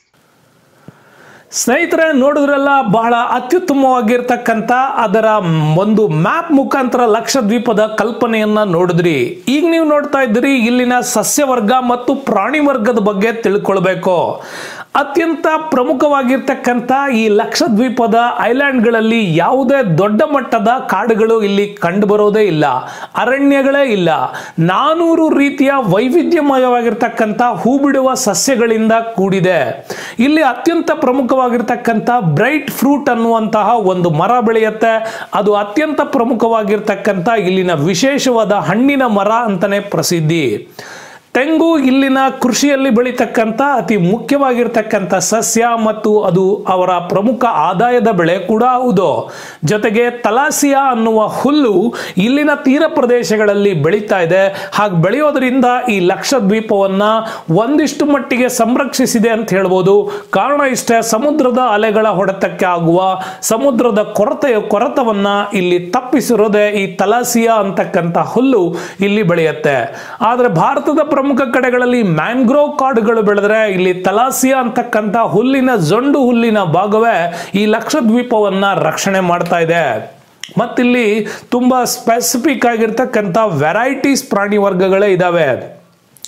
ಸ್ನೇಹಿತರೆ ನೋಡಿದ್ರೆಲ್ಲ ಬಹಳ ಅತ್ಯುತ್ತಮವಾಗಿರ್ತಕ್ಕಂಥ ಅದರ ಒಂದು ಮ್ಯಾಪ್ ಮುಖಾಂತರ ಲಕ್ಷದ್ವೀಪದ ಕಲ್ಪನೆಯನ್ನ ನೋಡಿದ್ರಿ ಈಗ ನೀವು ನೋಡ್ತಾ ಇದ್ದೀರಿ ಇಲ್ಲಿನ ಸಸ್ಯವರ್ಗ ಮತ್ತು ಪ್ರಾಣಿ ವರ್ಗದ ಬಗ್ಗೆ ತಿಳ್ಕೊಳ್ಬೇಕು ಅತ್ಯಂತ ಪ್ರಮುಖವಾಗಿರ್ತಕ್ಕಂಥ ಈ ಲಕ್ಷದ್ವೀಪದ ಐಲ್ಯಾಂಡ್ಗಳಲ್ಲಿ ಯಾವುದೇ ದೊಡ್ಡ ಮಟ್ಟದ ಕಾಡುಗಳು ಇಲ್ಲಿ ಕಂಡು ಬರೋದೇ ಇಲ್ಲ ಅರಣ್ಯಗಳೇ ಇಲ್ಲ ನಾನೂರು ರೀತಿಯ ವೈವಿಧ್ಯಮಯವಾಗಿರ್ತಕ್ಕಂಥ ಹೂ ಬಿಡುವ ಸಸ್ಯಗಳಿಂದ ಕೂಡಿದೆ ಇಲ್ಲಿ ಅತ್ಯಂತ ಪ್ರಮುಖವಾಗಿರ್ತಕ್ಕಂಥ ಬ್ರೈಟ್ ಫ್ರೂಟ್ ಅನ್ನುವಂತಹ ಒಂದು ಮರ ಬೆಳೆಯುತ್ತೆ ಅದು ಅತ್ಯಂತ ಪ್ರಮುಖವಾಗಿರ್ತಕ್ಕಂಥ ಇಲ್ಲಿನ ವಿಶೇಷವಾದ ಹಣ್ಣಿನ ಮರ ಅಂತಾನೆ ಪ್ರಸಿದ್ಧಿ ತೆಂಗು ಇಲ್ಲಿನ ಕೃಷಿಯಲ್ಲಿ ಬೆಳೀತಕ್ಕಂಥ ಅತಿ ಮುಖ್ಯವಾಗಿರ್ತಕ್ಕಂಥ ಸಸ್ಯ ಮತ್ತು ಅದು ಅವರ ಪ್ರಮುಖ ಆದಾಯದ ಬೆಳೆ ಕೂಡ ಹೌದು ಜೊತೆಗೆ ತಲಾಸಿಯಾ ಅನ್ನುವ ಹುಲ್ಲು ಇಲ್ಲಿನ ತೀರ ಪ್ರದೇಶಗಳಲ್ಲಿ ಬೆಳೀತಾ ಇದೆ ಹಾಗೆ ಬೆಳೆಯೋದ್ರಿಂದ ಈ ಲಕ್ಷದ್ವೀಪವನ್ನ ಒಂದಿಷ್ಟು ಮಟ್ಟಿಗೆ ಸಂರಕ್ಷಿಸಿದೆ ಅಂತ ಹೇಳ್ಬೋದು ಕಾರಣ ಇಷ್ಟೇ ಸಮುದ್ರದ ಅಲೆಗಳ ಹೊಡೆತಕ್ಕೆ ಆಗುವ ಸಮುದ್ರದ ಕೊರತೆಯ ಕೊರತವನ್ನ ಇಲ್ಲಿ ತಪ್ಪಿಸಿರೋದೇ ಈ ತಲಾಸಿಯಾ ಅಂತಕ್ಕಂಥ ಹುಲ್ಲು ಇಲ್ಲಿ ಬೆಳೆಯುತ್ತೆ ಆದರೆ ಭಾರತದ ಪ್ರಮುಖ ಕಡೆಗಳಲ್ಲಿ ಮ್ಯಾಂಗ್ರೋವ್ ಕಾಡುಗಳು ಬೆಳೆದ್ರೆ ಇಲ್ಲಿ ತಲಾಸಿಯಾ ಅಂತಕ್ಕಂಥ ಹುಲ್ಲಿನ ಜೊಂಡು ಹುಲ್ಲಿನ ಭಾಗವೇ ಈ ಲಕ್ಷದ್ವೀಪವನ್ನ ರಕ್ಷಣೆ ಮಾಡ್ತಾ ಇದೆ ಮತ್ತಿಲ್ಲಿ ತುಂಬಾ ಸ್ಪೆಸಿಫಿಕ್ ಆಗಿರ್ತಕ್ಕಂಥ ವೆರೈಟೀಸ್ ಪ್ರಾಣಿ ವರ್ಗಗಳೇ ಇದಾವೆ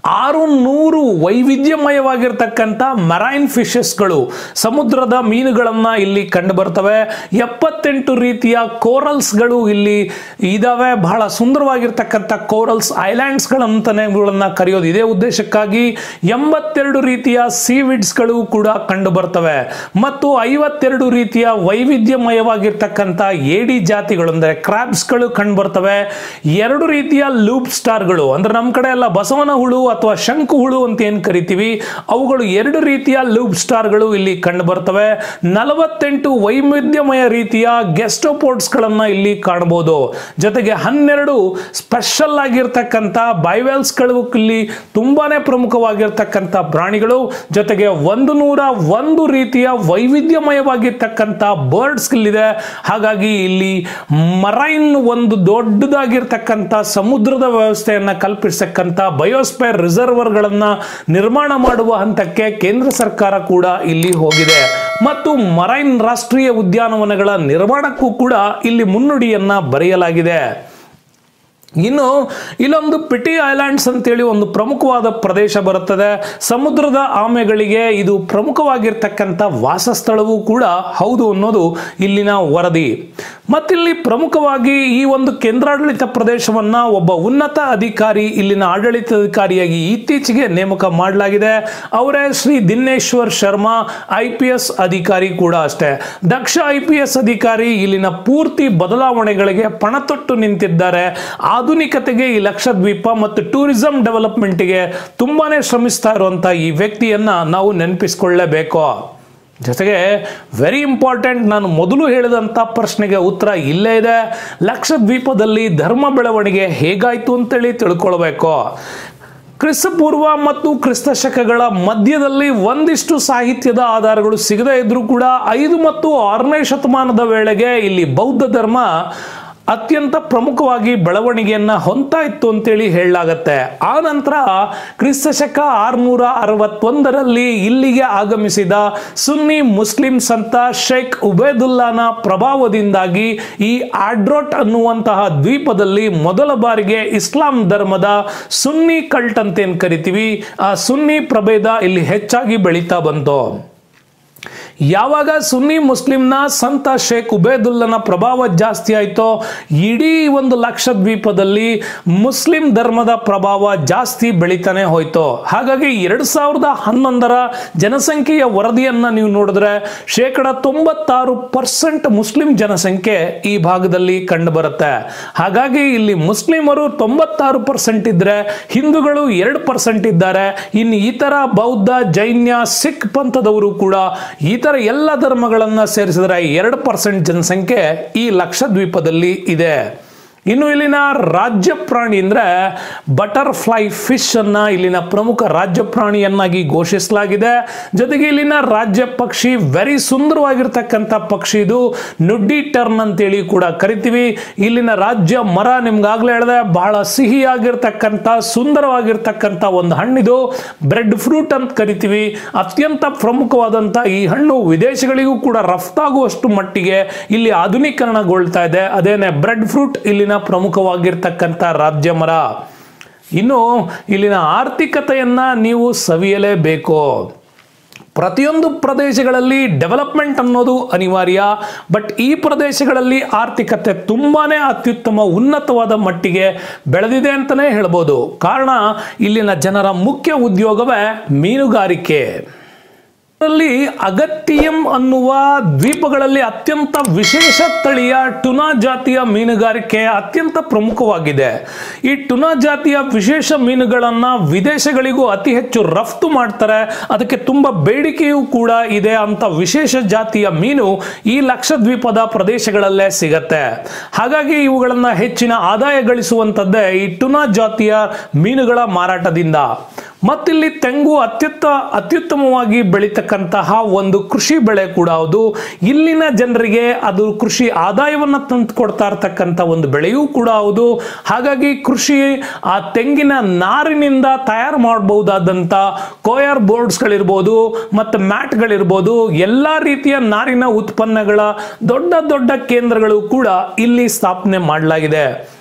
ಆರು ನೂರು ವೈವಿಧ್ಯಮಯವಾಗಿರ್ತಕ್ಕಂಥ ಮರೈನ್ ಫಿಶಸ್ಗಳು ಸಮುದ್ರದ ಮೀನುಗಳನ್ನ ಇಲ್ಲಿ ಕಂಡು ಬರ್ತವೆ ಎಪ್ಪತ್ತೆಂಟು ರೀತಿಯ ಕೋರಲ್ಸ್ಗಳು ಇಲ್ಲಿ ಇದಾವೆ ಬಹಳ ಸುಂದರವಾಗಿರ್ತಕ್ಕಂಥ ಕೋರಲ್ಸ್ ಐಲ್ಯಾಂಡ್ಸ್ಗಳಂತಾನೆ ಇವುಗಳನ್ನ ಕರೆಯೋದು ಇದೇ ಉದ್ದೇಶಕ್ಕಾಗಿ ಎಂಬತ್ತೆರಡು ರೀತಿಯ ಸೀವಿಡ್ಸ್ಗಳು ಕೂಡ ಕಂಡು ಬರ್ತವೆ ಮತ್ತು ಐವತ್ತೆರಡು ರೀತಿಯ ವೈವಿಧ್ಯಮಯವಾಗಿರ್ತಕ್ಕಂಥ ಏಡಿ ಜಾತಿಗಳು ಅಂದರೆ ಕ್ರಾಬ್ಸ್ಗಳು ಕಂಡು ಬರ್ತವೆ ಎರಡು ರೀತಿಯ ಲೂಪ್ ಸ್ಟಾರ್ಗಳು ಅಂದ್ರೆ ನಮ್ಮ ಕಡೆ ಎಲ್ಲ ಬಸವನ ಹುಳು ಅಥವಾ ಶಂಕು ಹುಳು ಅಂತ ಏನು ಕರಿತೀವಿ ಅವುಗಳು ಎರಡು ರೀತಿಯ ಲೂಪ್ ಸ್ಟಾರ್ಗಳು ಇಲ್ಲಿ ಕಂಡು ಬರ್ತವೆ ನಲವತ್ತೆಂಟು ವೈವಿಧ್ಯಮಯ ರೀತಿಯ ಗೆಸ್ಟೋಪೋರ್ಟ್ಸ್ಗಳನ್ನ ಇಲ್ಲಿ ಕಾಣಬಹುದು ಜೊತೆಗೆ ಹನ್ನೆರಡು ಸ್ಪೆಷಲ್ ಆಗಿರ್ತಕ್ಕಂಥ ಬೈವೆಲ್ಸ್ಗಳು ಇಲ್ಲಿ ತುಂಬಾನೇ ಪ್ರಮುಖವಾಗಿರ್ತಕ್ಕಂಥ ಪ್ರಾಣಿಗಳು ಜೊತೆಗೆ ಒಂದು ನೂರ ಒಂದು ರೀತಿಯ ವೈವಿಧ್ಯಮಯವಾಗಿರ್ತಕ್ಕಂಥ ಬರ್ಡ್ಸ್ ಇಲ್ಲಿದೆ ಹಾಗಾಗಿ ಇಲ್ಲಿ ಮರೈನ್ ಒಂದು ದೊಡ್ಡದಾಗಿರ್ತಕ್ಕಂಥ ಸಮುದ್ರದ ವ್ಯವಸ್ಥೆಯನ್ನ ಕಲ್ಪಿಸತಕ್ಕಂಥ ಬಯೋಸ್ಪೇರ್ ರಿಸರ್ವರ್ಗಳನ್ನ ನಿರ್ಮಾಣ ಮಾಡುವ ಹಂತಕ್ಕೆ ಕೇಂದ್ರ ಸರ್ಕಾರ ಕೂಡ ಇಲ್ಲಿ ಹೋಗಿದೆ ಮತ್ತು ಮರೈನ್ ರಾಷ್ಟ್ರೀಯ ಉದ್ಯಾನವನಗಳ ನಿರ್ಮಾಣಕ್ಕೂ ಕೂಡ ಇಲ್ಲಿ ಮುನ್ನುಡಿಯನ್ನ ಬರೆಯಲಾಗಿದೆ ಇನ್ನು ಇಲ್ಲೊಂದು ಪಿಟಿ ಐಲ್ಯಾಂಡ್ಸ್ ಅಂತೇಳಿ ಒಂದು ಪ್ರಮುಖವಾದ ಪ್ರದೇಶ ಬರುತ್ತದೆ ಸಮುದ್ರದ ಆಮೆಗಳಿಗೆ ಇದು ಪ್ರಮುಖವಾಗಿರ್ತಕ್ಕಂಥ ವಾಸಸ್ಥಳವೂ ಕೂಡ ಹೌದು ಅನ್ನೋದು ಇಲ್ಲಿನ ವರದಿ ಮತ್ತಿಲ್ಲಿ ಪ್ರಮುಖವಾಗಿ ಈ ಒಂದು ಕೇಂದ್ರಾಡಳಿತ ಪ್ರದೇಶವನ್ನ ಒಬ್ಬ ಉನ್ನತ ಅಧಿಕಾರಿ ಇಲ್ಲಿನ ಆಡಳಿತಾಧಿಕಾರಿಯಾಗಿ ಇತ್ತೀಚೆಗೆ ನೇಮಕ ಮಾಡಲಾಗಿದೆ ಅವರೇ Shri Dineshwar Sharma I P S ಅಧಿಕಾರಿ ಕೂಡ ಅಷ್ಟೇ ದಕ್ಷ ಐ ಪಿ ಎಸ್ ಅಧಿಕಾರಿ ಇಲ್ಲಿನ ಪೂರ್ತಿ ಬದಲಾವಣೆಗಳಿಗೆ ಪಣತೊಟ್ಟು ನಿಂತಿದ್ದಾರೆ ಆಧುನಿಕತೆಗೆ ಈ ಲಕ್ಷದ್ವೀಪ ಮತ್ತು ಟೂರಿಸಂ ಡೆವಲಪ್ಮೆಂಟ್ಗೆ ತುಂಬಾನೇ ಶ್ರಮಿಸ್ತಾ ಇರುವಂತ ಈ ವ್ಯಕ್ತಿಯನ್ನ ನಾವು ನೆನಪಿಸ್ಕೊಳ್ಳೇಬೇಕು ಜೊತೆಗೆ ವೆರಿ ಇಂಪಾರ್ಟೆಂಟ್ ನಾನು ಮೊದಲು ಹೇಳಿದಂಥ ಪ್ರಶ್ನೆಗೆ ಉತ್ತರ ಇಲ್ಲೇ ಇದೆ ಲಕ್ಷದ್ವೀಪದಲ್ಲಿ ಧರ್ಮ ಬೆಳವಣಿಗೆ ಹೇಗಾಯ್ತು ಅಂತೇಳಿ ತಿಳ್ಕೊಳ್ಬೇಕು ಕ್ರಿಸ್ತಪೂರ್ವ ಮತ್ತು ಕ್ರಿಸ್ತ ಶಕಗಳ ಮಧ್ಯದಲ್ಲಿ ಒಂದಿಷ್ಟು ಸಾಹಿತ್ಯದ ಆಧಾರಗಳು ಸಿಗದೇ ಇದ್ರೂ ಕೂಡ ಐದು ಮತ್ತು ಆರನೇ ಶತಮಾನದ ವೇಳೆಗೆ ಇಲ್ಲಿ ಬೌದ್ಧ ಧರ್ಮ ಅತ್ಯಂತ ಪ್ರಮುಖವಾಗಿ ಬೆಳವಣಿಗೆಯನ್ನ ಹೊಂತಾ ಇತ್ತು ಅಂತೇಳಿ ಹೇಳಲಾಗತ್ತೆ ಆ ನಂತರ ಕ್ರಿಸ್ತ ಶಕ ಆರ್ನೂರ ಅರವತ್ತೊಂದರಲ್ಲಿ ಇಲ್ಲಿಗೆ ಆಗಮಿಸಿದ ಸುನ್ನಿ ಮುಸ್ಲಿಂ ಸಂತ ಶೇಖ್ ಉಬೇದುಲ್ಲಾನ ಪ್ರಭಾವದಿಂದಾಗಿ ಈ ಆಡ್ರೋಟ್ ಅನ್ನುವಂತಹ ದ್ವೀಪದಲ್ಲಿ ಮೊದಲ ಬಾರಿಗೆ ಇಸ್ಲಾಂ ಧರ್ಮದ ಸುನ್ನಿ ಕಲ್ಟ್ ಅಂತ ಏನ್ ಕರಿತೀವಿ ಆ ಸುನ್ನಿ ಪ್ರಭೇದ ಇಲ್ಲಿ ಹೆಚ್ಚಾಗಿ ಬೆಳೀತಾ ಬಂತು ಯಾವಾಗ ಸುನ್ನಿ ಮುಸ್ಲಿಂನ ಸಂತ ಶೇಖ್ ಉಬೇದುಲ್ಲನ ಪ್ರಭಾವ ಜಾಸ್ತಿ ಆಯಿತೋ ಇಡೀ ಒಂದು ಲಕ್ಷದ್ವೀಪದಲ್ಲಿ ಮುಸ್ಲಿಂ ಧರ್ಮದ ಪ್ರಭಾವ ಜಾಸ್ತಿ ಬೆಳೀತಾನೆ ಹೋಯ್ತು ಹಾಗಾಗಿ ಎರಡು ಸಾವಿರದ ಹನ್ನೊಂದರ ಜನಸಂಖ್ಯೆಯ ವರದಿಯನ್ನ ನೀವು ನೋಡಿದ್ರೆ ಶೇಕಡ ತೊಂಬತ್ತಾರು ಪರ್ಸೆಂಟ್ ಮುಸ್ಲಿಂ ಜನಸಂಖ್ಯೆ ಈ ಭಾಗದಲ್ಲಿ ಕಂಡು ಬರುತ್ತೆ ಹಾಗಾಗಿ ಇಲ್ಲಿ ಮುಸ್ಲಿಮರು ತೊಂಬತ್ತಾರು ಪರ್ಸೆಂಟ್ ಇದ್ರೆ ಹಿಂದೂಗಳು ಎರಡು ಪರ್ಸೆಂಟ್ ಇದ್ದಾರೆ ಇನ್ನು ಇತರ ಬೌದ್ಧ ಜೈನ್ಯ ಸಿಖ್ ಪಂಥದವರು ಕೂಡ ಈ ತರ ಎಲ್ಲ ಧರ್ಮಗಳನ್ನ ಸೇರಿಸಿದ್ರೆ ಎರಡು ಪರ್ಸೆಂಟ್ ಜನಸಂಖ್ಯೆ ಈ ಲಕ್ಷದ್ವೀಪದಲ್ಲಿ ಇದೆ ಇನ್ನು ಇಲ್ಲಿನ ರಾಜ್ಯ ಪ್ರಾಣಿ ಅಂದ್ರೆ ಬಟರ್ಫ್ಲೈ ಫಿಶ್ ಅನ್ನ ಇಲ್ಲಿನ ಪ್ರಮುಖ ರಾಜ್ಯ ಪ್ರಾಣಿಯನ್ನಾಗಿ ಘೋಷಿಸಲಾಗಿದೆ ಜೊತೆಗೆ ಇಲ್ಲಿನ ರಾಜ್ಯ ಪಕ್ಷಿ ವೆರಿ ಸುಂದರವಾಗಿರ್ತಕ್ಕಂಥ ಪಕ್ಷಿ ಇದು ನುಡ್ಡಿ ಟರ್ನ್ ಅಂತೇಳಿ ಕೂಡ ಕರಿತೀವಿ ಇಲ್ಲಿನ ರಾಜ್ಯ ಮರ ನಿಮ್ಗಾಗ್ಲೇ ಹೇಳಿದೆ ಬಹಳ ಸಿಹಿಯಾಗಿರ್ತಕ್ಕಂಥ ಸುಂದರವಾಗಿರ್ತಕ್ಕಂಥ ಒಂದು ಹಣ್ಣಿದು ಬ್ರೆಡ್ ಫ್ರೂಟ್ ಅಂತ ಕರಿತೀವಿ ಅತ್ಯಂತ ಪ್ರಮುಖವಾದಂಥ ಈ ಹಣ್ಣು ವಿದೇಶಗಳಿಗೂ ಕೂಡ ರಫ್ತಾಗುವಷ್ಟು ಮಟ್ಟಿಗೆ ಇಲ್ಲಿ ಆಧುನೀಕರಣಗೊಳ್ತಾ ಇದೆ ಅದೇನೆ ಬ್ರೆಡ್ ಫ್ರೂಟ್ ಇಲ್ಲಿನ ಪ್ರಮುಖವಾಗಿರ್ತಕ್ಕಂಥ ರಾಜ್ಯ ಮರ ಇನ್ನು ಇಲ್ಲಿನ ಆರ್ಥಿಕತೆಯನ್ನ ನೀವು ಸವಿಯಲೇಬೇಕು ಪ್ರತಿಯೊಂದು ಪ್ರದೇಶಗಳಲ್ಲಿ ಡೆವಲಪ್ಮೆಂಟ್ ಅನ್ನೋದು ಅನಿವಾರ್ಯ ಬಟ್ ಈ ಪ್ರದೇಶಗಳಲ್ಲಿ ಆರ್ಥಿಕತೆ ತುಂಬಾನೇ ಅತ್ಯುತ್ತಮ ಉನ್ನತವಾದ ಮಟ್ಟಿಗೆ ಬೆಳೆದಿದೆ ಅಂತಲೇ ಹೇಳ್ಬೋದು ಕಾರಣ ಇಲ್ಲಿನ ಜನರ ಮುಖ್ಯ ಉದ್ಯೋಗವೇ ಮೀನುಗಾರಿಕೆ ಇದರಲ್ಲಿ ಅಗತ್ತಿಯಂ ಅನ್ನುವ ದ್ವೀಪಗಳಲ್ಲಿ ಅತ್ಯಂತ ವಿಶೇಷ ತಳಿಯ ಟುನಾ ಜಾತಿಯ ಮೀನುಗಾರಿಕೆ ಅತ್ಯಂತ ಪ್ರಮುಖವಾಗಿದೆ ಈ ಟುನಾ ಜಾತಿಯ ವಿಶೇಷ ಮೀನುಗಳನ್ನ ವಿದೇಶಗಳಿಗೂ ಅತಿ ಹೆಚ್ಚು ರಫ್ತು ಮಾಡ್ತಾರೆ ಅದಕ್ಕೆ ತುಂಬಾ ಬೇಡಿಕೆಯೂ ಕೂಡ ಇದೆ ಅಂತ ವಿಶೇಷ ಜಾತಿಯ ಮೀನು ಈ ಲಕ್ಷದ್ವೀಪದ ಪ್ರದೇಶಗಳಲ್ಲೇ ಸಿಗತ್ತೆ ಹಾಗಾಗಿ ಇವುಗಳನ್ನ ಹೆಚ್ಚಿನ ಆದಾಯ ಗಳಿಸುವಂತದ್ದೇ ಈ ಟುನಾ ಜಾತಿಯ ಮೀನುಗಳ ಮಾರಾಟದಿಂದ ಮತ್ತಿಲ್ಲಿ ತೆಂಗು ಅತ್ಯುತ್ತ ಅತ್ಯುತ್ತಮವಾಗಿ ಬೆಳೀತಕ್ಕಂತಹ ಒಂದು ಕೃಷಿ ಬೆಳೆ ಕೂಡ ಹೌದು ಇಲ್ಲಿನ ಜನರಿಗೆ ಅದು ಕೃಷಿ ಆದಾಯವನ್ನು ತಂದು ಕೊಡ್ತಾ ಇರ್ತಕ್ಕಂಥ ಒಂದು ಬೆಳೆಯೂ ಕೂಡ ಹೌದು ಹಾಗಾಗಿ ಕೃಷಿ ಆ ತೆಂಗಿನ ನಾರಿನಿಂದ ತಯಾರು ಮಾಡಬಹುದಾದಂಥ ಕೋಯರ್ ಬೋರ್ಡ್ಸ್ಗಳಿರ್ಬೋದು ಮತ್ತು ಮ್ಯಾಟ್ಗಳಿರ್ಬೋದು ಎಲ್ಲ ರೀತಿಯ ನಾರಿನ ಉತ್ಪನ್ನಗಳ ದೊಡ್ಡ ದೊಡ್ಡ ಕೇಂದ್ರಗಳು ಕೂಡ ಇಲ್ಲಿ ಸ್ಥಾಪನೆ ಮಾಡಲಾಗಿದೆ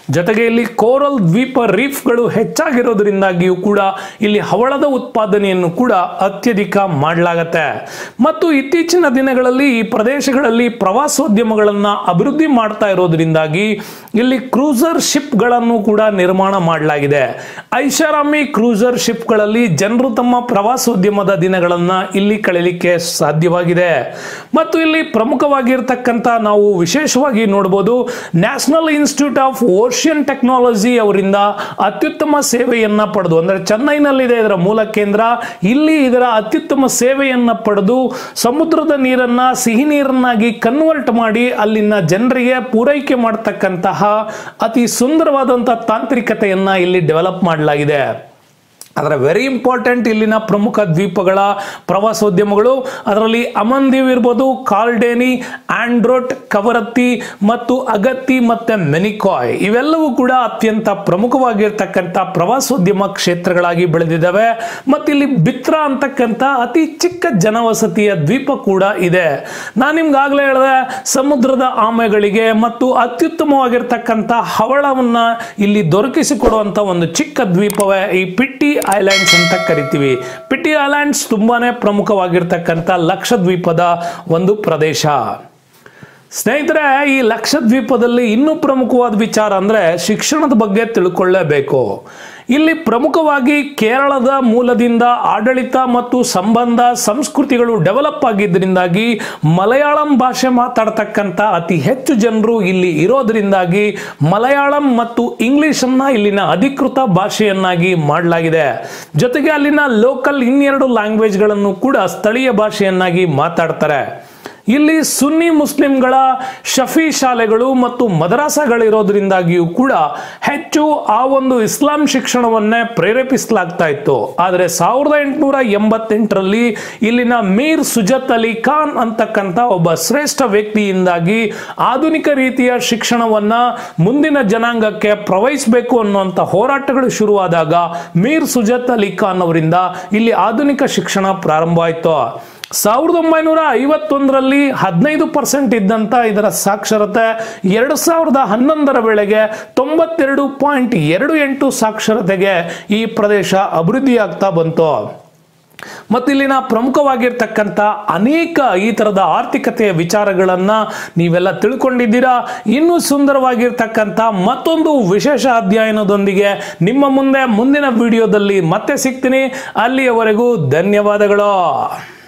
ಜೊತೆಗೆ ಇಲ್ಲಿ ಕೋರಲ್ ದ್ವೀಪ ರೀಫ್ಗಳು ಹೆಚ್ಚಾಗಿರೋದ್ರಿಂದಾಗಿಯೂ ಕೂಡ ಇಲ್ಲಿ ಹವಳದ ಉತ್ಪಾದನೆಯನ್ನು ಕೂಡ ಅತ್ಯಧಿಕ ಮಾಡಲಾಗತ್ತೆ ಮತ್ತು ಇತ್ತೀಚಿನ ದಿನಗಳಲ್ಲಿ ಈ ಪ್ರದೇಶಗಳಲ್ಲಿ ಪ್ರವಾಸೋದ್ಯಮಗಳನ್ನು ಅಭಿವೃದ್ಧಿ ಮಾಡ್ತಾ ಇರೋದ್ರಿಂದಾಗಿ ಇಲ್ಲಿ ಕ್ರೂಸರ್ ಶಿಪ್ಗಳನ್ನು ಕೂಡ ನಿರ್ಮಾಣ ಮಾಡಲಾಗಿದೆ ಐಷಾರಾಮಿ ಕ್ರೂಸರ್ ಶಿಪ್ಗಳಲ್ಲಿ ಜನರು ತಮ್ಮ ಪ್ರವಾಸೋದ್ಯಮದ ದಿನಗಳನ್ನು ಇಲ್ಲಿ ಕಳೆಯಲಿಕ್ಕೆ ಸಾಧ್ಯವಾಗಿದೆ ಮತ್ತು ಇಲ್ಲಿ ಪ್ರಮುಖವಾಗಿರ್ತಕ್ಕಂಥ ನಾವು ವಿಶೇಷವಾಗಿ ನೋಡಬಹುದು National Institute of Ocean Technology ಅವರಿಂದ ಅತ್ಯುತ್ತಮ ಸೇವೆಯನ್ನ ಪಡೆದು ಅಂದರೆ ಚೆನ್ನೈನಲ್ಲಿದೆ ಇದರ ಮೂಲ ಕೇಂದ್ರ ಇಲ್ಲಿ ಇದರ ಅತ್ಯುತ್ತಮ ಸೇವೆಯನ್ನ ಪಡೆದು ಸಮುದ್ರದ ನೀರನ್ನ ಸಿಹಿ ನೀರನ್ನಾಗಿ ಕನ್ವರ್ಟ್ ಮಾಡಿ ಅಲ್ಲಿನ ಜನರಿಗೆ ಪೂರೈಕೆ ಮಾಡತಕ್ಕಂತಹ ಅತಿ ಸುಂದರವಾದಂತಹ ತಾಂತ್ರಿಕತೆಯನ್ನ ಇಲ್ಲಿ ಡೆವಲಪ್ ಮಾಡಲಾಗಿದೆ ಅದರ ವೆರಿ ಇಂಪಾರ್ಟೆಂಟ್ ಇಲ್ಲಿನ ಪ್ರಮುಖ ದ್ವೀಪಗಳ ಪ್ರವಾಸೋದ್ಯಮಗಳು ಅದರಲ್ಲಿ ಅಮನ್ದೀವ್ ಇರ್ಬೋದು ಕಾರ್ಡೇನಿ ಆಂಡ್ರೋಟ್ ಕವರತ್ತಿ ಮತ್ತು ಅಗತ್ತಿ ಮತ್ತೆ ಮೆನಿಕಾಯ್ ಇವೆಲ್ಲವೂ ಕೂಡ ಅತ್ಯಂತ ಪ್ರಮುಖವಾಗಿರ್ತಕ್ಕಂಥ ಪ್ರವಾಸೋದ್ಯಮ ಕ್ಷೇತ್ರಗಳಾಗಿ ಬೆಳೆದಿದ್ದಾವೆ ಮತ್ತು ಇಲ್ಲಿ ಬಿತ್ರ ಅಂತಕ್ಕಂಥ ಅತಿ ಚಿಕ್ಕ ಜನವಸತಿಯ ದ್ವೀಪ ಕೂಡ ಇದೆ ನಾನು ನಿಮ್ಗಾಗಲೇ ಹೇಳಿದೆ ಸಮುದ್ರದ ಆಮೆಗಳಿಗೆ ಮತ್ತು ಅತ್ಯುತ್ತಮವಾಗಿರ್ತಕ್ಕಂಥ ಹವಳವನ್ನ ಇಲ್ಲಿ ದೊರಕಿಸಿಕೊಡುವಂಥ ಒಂದು ಚಿಕ್ಕ ದ್ವೀಪವೇ ಈ ಪಿಟ್ಟಿ ಐಲ್ಯಾಂಡ್ಸ್ ಅಂತ ಕರಿತೀವಿ ಪಿಟ್ಟಿ ಐಲ್ಯಾಂಡ್ಸ್ ತುಂಬಾನೇ ಪ್ರಮುಖವಾಗಿರ್ತಕ್ಕಂಥ ಲಕ್ಷದ್ವೀಪದ ಒಂದು ಪ್ರದೇಶ ಸ್ನೇಹಿತರೆ ಈ ಲಕ್ಷದ್ವೀಪದಲ್ಲಿ ಇನ್ನೂ ಪ್ರಮುಖವಾದ ವಿಚಾರ ಅಂದ್ರೆ ಶಿಕ್ಷಣದ ಬಗ್ಗೆ ತಿಳ್ಕೊಳ್ಳೇಬೇಕು ಇಲ್ಲಿ ಪ್ರಮುಖವಾಗಿ ಕೇರಳದ ಮೂಲದಿಂದ ಆಡಳಿತ ಮತ್ತು ಸಂಬಂಧ ಸಂಸ್ಕೃತಿಗಳು ಡೆವಲಪ್ ಆಗಿದ್ದರಿಂದಾಗಿ ಮಲಯಾಳಂ ಭಾಷೆ ಮಾತಾಡ್ತಕ್ಕಂಥ ಅತಿ ಹೆಚ್ಚು ಜನರು ಇಲ್ಲಿ ಇರೋದ್ರಿಂದಾಗಿ ಮಲಯಾಳಂ ಮತ್ತು ಇಂಗ್ಲಿಷನ್ನ ಇಲ್ಲಿನ ಅಧಿಕೃತ ಭಾಷೆಯನ್ನಾಗಿ ಮಾಡಲಾಗಿದೆ ಜೊತೆಗೆ ಅಲ್ಲಿನ ಲೋಕಲ್ ಇನ್ನೆರಡು ಲ್ಯಾಂಗ್ವೇಜ್ಗಳನ್ನು ಕೂಡ ಸ್ಥಳೀಯ ಭಾಷೆಯನ್ನಾಗಿ ಮಾತಾಡ್ತಾರೆ ಇಲ್ಲಿ ಸುನ್ನಿ ಮುಸ್ಲಿಂಗಳ ಶಫಿ ಶಾಲೆಗಳು ಮತ್ತು ಮದರಾಸಗಳಿರೋದ್ರಿಂದಾಗಿಯೂ ಕೂಡ ಹೆಚ್ಚು ಆ ಒಂದು ಇಸ್ಲಾಂ ಶಿಕ್ಷಣವನ್ನೇ ಪ್ರೇರೇಪಿಸಲಾಗ್ತಾ ಇತ್ತು ಆದರೆ ಸಾವಿರದ ಎಂಟುನೂರ ಎಂಬತ್ತೆಂಟರಲ್ಲಿ ಇಲ್ಲಿನ ಮೀರ್ ಸುಜತ್ ಅಲಿ ಖಾನ್ ಅಂತಕ್ಕಂಥ ಒಬ್ಬ ಶ್ರೇಷ್ಠ ವ್ಯಕ್ತಿಯಿಂದಾಗಿ ಆಧುನಿಕ ರೀತಿಯ ಶಿಕ್ಷಣವನ್ನ ಮುಂದಿನ ಜನಾಂಗಕ್ಕೆ ಪ್ರವಹಿಸಬೇಕು ಅನ್ನುವಂಥ ಹೋರಾಟಗಳು ಶುರುವಾದಾಗ ಮೀರ್ ಸುಜತ್ ಅಲಿ ಖಾನ್ ಅವರಿಂದ ಇಲ್ಲಿ ಆಧುನಿಕ ಶಿಕ್ಷಣ ಪ್ರಾರಂಭ ಆಯಿತು ಸಾವಿರದ ಒಂಬೈನೂರ ಐವತ್ತೊಂದರಲ್ಲಿ ಹದಿನೈದು ಪರ್ಸೆಂಟ್ ಇದ್ದಂಥ ಇದರ ಸಾಕ್ಷರತೆ ಎರಡು ಸಾವಿರದ ಹನ್ನೊಂದರ ವೇಳೆಗೆ ತೊಂಬತ್ತೆರಡು ಪಾಯಿಂಟ್ ಎರಡು ಎಂಟು ಸಾಕ್ಷರತೆಗೆ ಈ ಪ್ರದೇಶ ಅಭಿವೃದ್ಧಿಯಾಗ್ತಾ ಬಂತು ಮತ್ತು ಇಲ್ಲಿನ ಪ್ರಮುಖವಾಗಿರ್ತಕ್ಕಂಥ ಅನೇಕ ಈ ಥರದ ಆರ್ಥಿಕತೆಯ ವಿಚಾರಗಳನ್ನ ನೀವೆಲ್ಲ ತಿಳ್ಕೊಂಡಿದ್ದೀರಾ ಇನ್ನೂ ಸುಂದರವಾಗಿರ್ತಕ್ಕಂಥ ಮತ್ತೊಂದು ವಿಶೇಷ ಅಧ್ಯಯನದೊಂದಿಗೆ ನಿಮ್ಮ ಮುಂದೆ ಮುಂದಿನ ವಿಡಿಯೋದಲ್ಲಿ ಮತ್ತೆ ಸಿಗ್ತೀನಿ ಅಲ್ಲಿಯವರೆಗೂ ಧನ್ಯವಾದಗಳು